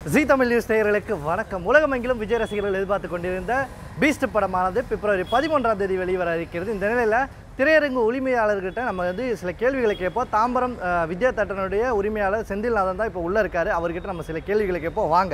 G Tamil news நேயர்களுக்கு வணக்கம் உலகமெங்கிலும் விஜய் ரசிகர்கள் எதிர்பார்த்து கொண்டிருந்த பீஸ்ட் படமானது பிப்ரவரி பதிமூன்றாம் தேதி வெளிவர இருக்கிறது இந்த நிலையில் திரையரங்கு உரிமையாளர்கிட்ட நம்ம வந்து சில கேள்விகளை கேட்போம் தாம்பரம் அஹ், வித்யா தேட்டனுடைய உரிமையாளர் செந்தில்நாதன் தான் இப்போ உள்ளே இருக்காரு அவர்கிட்ட நம்ம சில கேள்விகளை கேட்போம் வாங்க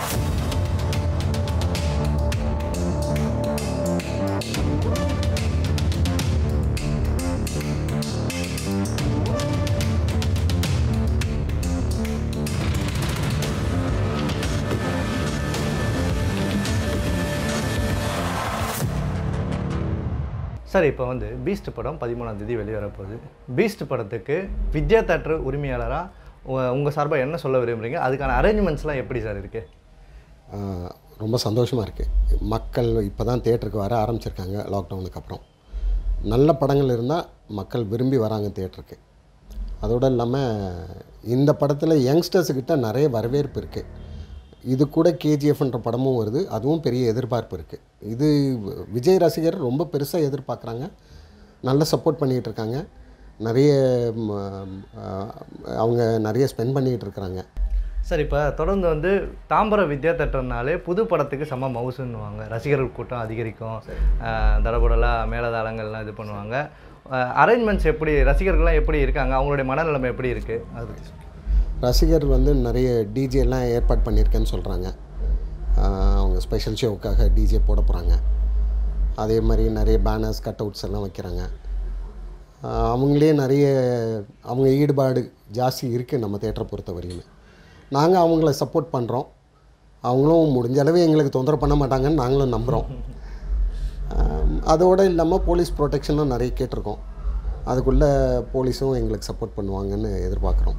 சார் இப்போ வந்து பீஸ்ட் படம் பதிமூணாம் தேதி வெளிவர போகுது பீஸ்ட் படத்துக்கு வித்யா தேட்டர் உரிமையாளராக உங்கள் சார்பாக என்ன சொல்ல விரும்புகிறீங்க அதுக்கான அரேஞ்ச்மெண்ட்ஸ்லாம் எப்படி சார் இருக்குது ஆஹ் ரொம்ப சந்தோஷமாக இருக்குது மக்கள் இப்போ தான் தேட்டருக்கு வர ஆரம்பிச்சிருக்காங்க லாக்டவுனுக்கு அப்புறம் நல்ல படங்கள் இருந்தால் மக்கள் விரும்பி வராங்க தேட்டருக்கு அதோடு இல்லாமல் இந்த படத்தில் யங்ஸ்டர்ஸுக்கிட்ட நிறைய வரவேற்பு இருக்குது இது கூட கேஜிஎஃப்ன்ற படமும் வருது அதுவும் பெரிய எதிர்பார்ப்பு இருக்குது இது விஜய் ரசிகர் ரொம்ப பெருசாக எதிர்பார்க்குறாங்க நல்ல சப்போர்ட் பண்ணிகிட்டு இருக்காங்க நிறைய ம், ஆஹ், அவங்க நிறைய ஸ்பெண்ட் பண்ணிகிட்டு இருக்கிறாங்க சார் இப்போ தொடர்ந்து வந்து தாம்பரம் வித்யா தேட்டர்னாலே புது படத்துக்கு செம்ம மவுசுன்னுவாங்க ரசிகர்கள் கூட்டம் அதிகரிக்கும் அஹ், தடபுடலாக மேலதாளங்கள்லாம் இது பண்ணுவாங்க அரேஞ்ச்மெண்ட்ஸ் எப்படி ரசிகர்கள்லாம் எப்படி இருக்காங்க அவங்களுடைய மனநிலைமை எப்படி இருக்குது அது பத்தி சொல்லுங்க. ரசிகர் வந்து நிறைய டிஜே எல்லாம் ஏற்பாடு பண்ணியிருக்கேன்னு சொல்கிறாங்க அவங்க ஸ்பெஷல் ஷோவுக்காக டிஜே போட போகிறாங்க அதே மாதிரி நிறைய பேனர்ஸ் கட் அவுட்ஸ் எல்லாம் வைக்கிறாங்க ஆஹ் அவங்களே நிறைய அவங்க ஈடுபாடு ஜாஸ்தி இருக்குது நம்ம தேட்டரை பொறுத்த வரையுமே நாங்கள் அவங்கள சப்போர்ட் பண்ணுறோம் அவங்களும் முடிஞ்ச அளவு எங்களுக்கு தொந்தரவு பண்ண மாட்டாங்கன்னு நாங்களும் நம்புகிறோம் அதோடு இல்லாமல் போலீஸ் ப்ரொடெக்ஷனும் நிறைய கேட்டிருக்கோம் அதுக்குள்ளே போலீஸும் எங்களுக்கு சப்போர்ட் பண்ணுவாங்கன்னு எதிர்பார்க்குறோம்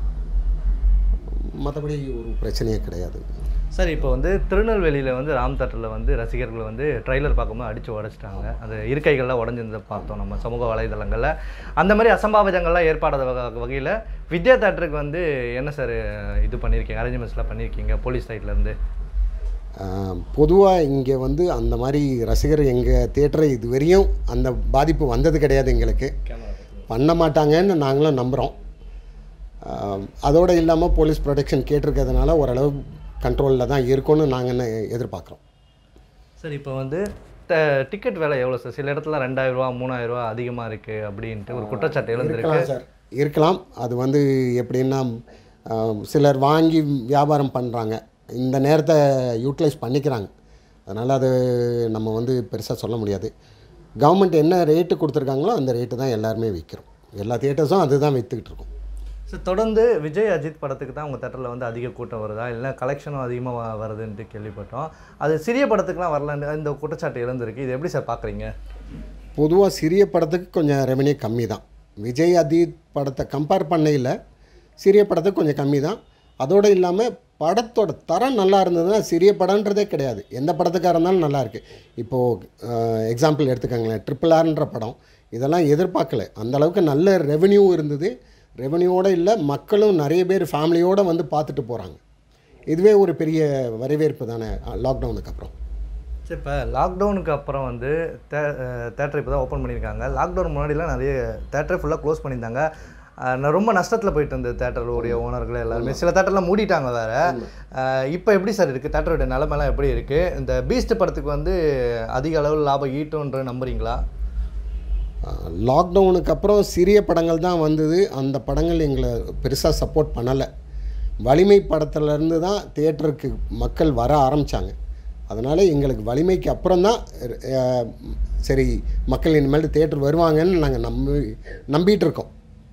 மற்றபடி ஒரு பிரச்சனையே கிடையாது சார் இப்போ வந்து திருநெல்வேலியில் வந்து ராம் தேட்டரில் வந்து ரசிகர்கள் வந்து ட்ரைலர் பார்க்கும்போது அடித்து உடச்சிட்டாங்க அந்த இருக்கைகள்லாம் உடஞ்சிருந்ததை பார்த்தோம் நம்ம சமூக வலைதளங்களில் அந்த மாதிரி அசம்பாவிதங்கள்லாம் ஏற்பாடாத வக வகையில் வித்யா தேட்டருக்கு வந்து என்ன சார் இது பண்ணியிருக்கீங்க அரேஞ்ச்மெண்ட்ஸ்லாம் பண்ணியிருக்கீங்க போலீஸ் சைட்லேருந்து பொதுவாக இங்கே வந்து அந்த மாதிரி ரசிகர் எங்கள் தேட்டரை இதுவரையும் அந்த பாதிப்பு வந்தது கிடையாது எங்களுக்கு பண்ண மாட்டாங்கன்னு நாங்களும் நம்புகிறோம் அதோடு இல்லாமல் போலீஸ் ப்ரொடெக்ஷன் கேட்டிருக்கிறதுனால ஓரளவு கண்ட்ரோலில் தான் இருக்கும்னு நாங்கள் எதிர்பார்க்குறோம் சார் இப்போ வந்து டிக்கெட் விலை எவ்வளோ சார் சில இடத்துல ரெண்டாயிரரூவா மூணாயிரரூவா அதிகமாக இருக்குது அப்படின்ட்டு ஒரு குற்றச்சாட்டு எழுந்திருக்கு இருக்கலாம் சார் இருக்கலாம் அது வந்து எப்படின்னா ஆம், சிலர் வாங்கி வியாபாரம் பண்ணுறாங்க இந்த நேரத்தை யூட்டிலைஸ் பண்ணிக்கிறாங்க அதனால் அது நம்ம வந்து பெருசாக சொல்ல முடியாது கவர்மெண்ட் என்ன ரேட்டு கொடுத்துருக்காங்களோ அந்த ரேட்டு தான் எல்லாருமே விற்கிறோம் எல்லா தியேட்டர்ஸும் அதுதான் விற்றுக்கிட்டு இருக்கோம் சார் தொடர்ந்து விஜய் அஜித் படத்துக்கு தான் உங்கள் தேட்டரில் வந்து அதிக கூட்டம் வருதா இல்லை கலெக்ஷனும் அதிகமாக வருதுன்ட்டு கேள்விப்பட்டோம் அது சிறிய படத்துக்குலாம் வரலன்னு இந்த குற்றச்சாட்டு எழுந்திருக்கு இது எப்படி சார் பார்க்குறீங்க பொதுவாக சிறிய படத்துக்கு கொஞ்சம் ரெவன்யூ கம்மி தான் விஜய் அஜித் படத்தை கம்பேர் பண்ணையில் சிறிய படத்துக்கு கொஞ்சம் கம்மி தான் அதோடு இல்லாமல் படத்தோட தரம் நல்லா இருந்ததுன்னா சிறிய படம்ன்றதே கிடையாது எந்த படத்துக்காக இருந்தாலும் நல்லா இருக்குது இப்போது எக்ஸாம்பிள் எடுத்துக்கோங்களேன் ட்ரிபிள் ஆர்ன்ற படம் இதெல்லாம் எதிர்பார்க்கல அந்த அளவுக்கு நல்ல ரெவென்யூ இருந்தது ரெவென்யூவோடு இல்லை மக்களும் நிறைய பேர் ஃபேமிலியோடு வந்து பார்த்துட்டு போகிறாங்க இதுவே ஒரு பெரிய வரவேற்பு தானே லாக்டவுனுக்கு அப்புறம் சரி இப்போ லாக்டவுனுக்கு அப்புறம் வந்து தே தேட்டர் இப்போ தான் ஓப்பன் பண்ணியிருக்காங்க லாக்டவுன் முன்னாடிலாம் நிறைய தேட்டரை ஃபுல்லாக க்ளோஸ் பண்ணியிருந்தாங்க அஹ் நான் ரொம்ப நஷ்டத்தில் போயிட்டு இருந்தது தேட்டருடைய ஓனர்கள் எல்லாருமே சில தேட்டர்லாம் மூடிட்டாங்க வேறு இப்போ எப்படி சார் இருக்குது தேட்டருடைய நிலமெல்லாம் எப்படி இருக்குது இந்த பீஸ்ட் படத்துக்கு வந்து அதிக அளவில் லாபம் ஈட்டுன்ற நம்புறீங்களா லாக்டவுனுக்கு அப்புறம் சிறிய படங்கள் தான் வந்தது அந்த படங்கள் எங்களை பெருசாக சப்போர்ட் பண்ணலை வலிமை படத்துலேருந்து தான் தேட்டருக்கு மக்கள் வர ஆரம்பித்தாங்க அதனால் எங்களுக்கு வலிமைக்கு அப்புறம் தான் அஹ், சரி மக்கள் இனிமேல் தேட்டர் வருவாங்கன்னு நாங்கள் நம்பி நம்பிட்டு இருக்கோம்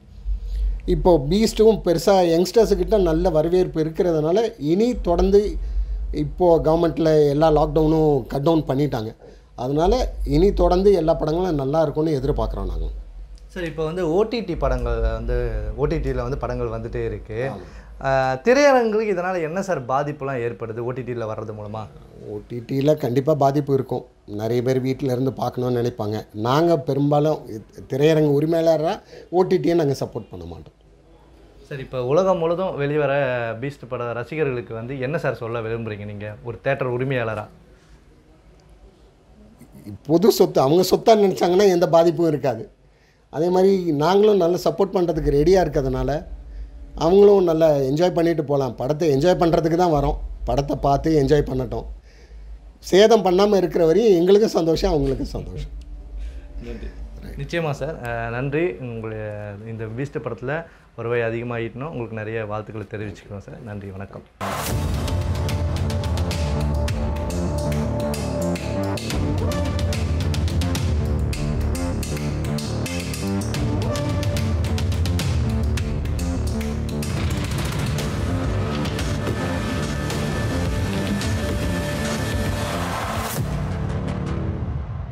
இப்போது பீஸ்ட்டும் பெருசாக யங்ஸ்டர்ஸுக்கிட்ட நல்ல வரவேற்பு இருக்கிறதுனால இனி தொடர்ந்து இப்போது கவர்மெண்ட்டில் எல்லா லாக்டவுனும் கட் டவுன் பண்ணிட்டாங்க அதனால் இனி தொடர்ந்து எல்லா படங்களும் நல்லா இருக்கும்னு எதிர்பார்க்குறோம் நாங்கள் சரி இப்போ வந்து ஓடிடி படங்கள் வந்து ஓடிடியில் வந்து படங்கள் வந்துட்டே இருக்குது திரையரங்குகளுக்கு இதனால் என்ன சார் பாதிப்புலாம் ஏற்படுது ஓடிடியில் வர்றது மூலமாக ஓடிடியில் கண்டிப்பாக பாதிப்பு இருக்கும் நிறைய பேர் வீட்டில் இருந்து பார்க்கணுன்னு நினைப்பாங்க நாங்கள் பெரும்பாலும் இ- திரையரங்கு உரிமையாளராக ஓடிடியை நாங்கள் சப்போர்ட் பண்ண மாட்டோம் சரி இப்போ உலகம் முழுதும் வெளிவர பீஸ்ட் பட ரசிகர்களுக்கு வந்து என்ன சார் சொல்ல விரும்புகிறீங்க நீங்கள் ஒரு தேட்டர் உரிமையாளராக பொது சொத்து அவங்க சொத்தாக நினச்சாங்கன்னா எந்த பாதிப்பும் இருக்காது அதே மாதிரி நாங்களும் நல்லா சப்போர்ட் பண்ணுறதுக்கு ரெடியாக இருக்கிறதுனால அவங்களும் நல்லா என்ஜாய் பண்ணிட்டு போகலாம் படத்தை என்ஜாய் பண்ணுறதுக்கு தான் வரோம் படத்தை பார்த்து என்ஜாய் பண்ணட்டும் சேதம் பண்ணாமல் இருக்கிற வரையும் எங்களுக்கும் சந்தோஷம் அவங்களுக்கும் சந்தோஷம் நிச்சயமாக சார் அஹ், நன்றி உங்களுடைய இந்த பீஸ்ட் படத்தில் வருவாய் அதிகமாகிட்டணும் உங்களுக்கு நிறைய வாழ்த்துக்களை தெரிவிச்சுக்கிறோம் சார் நன்றி வணக்கம்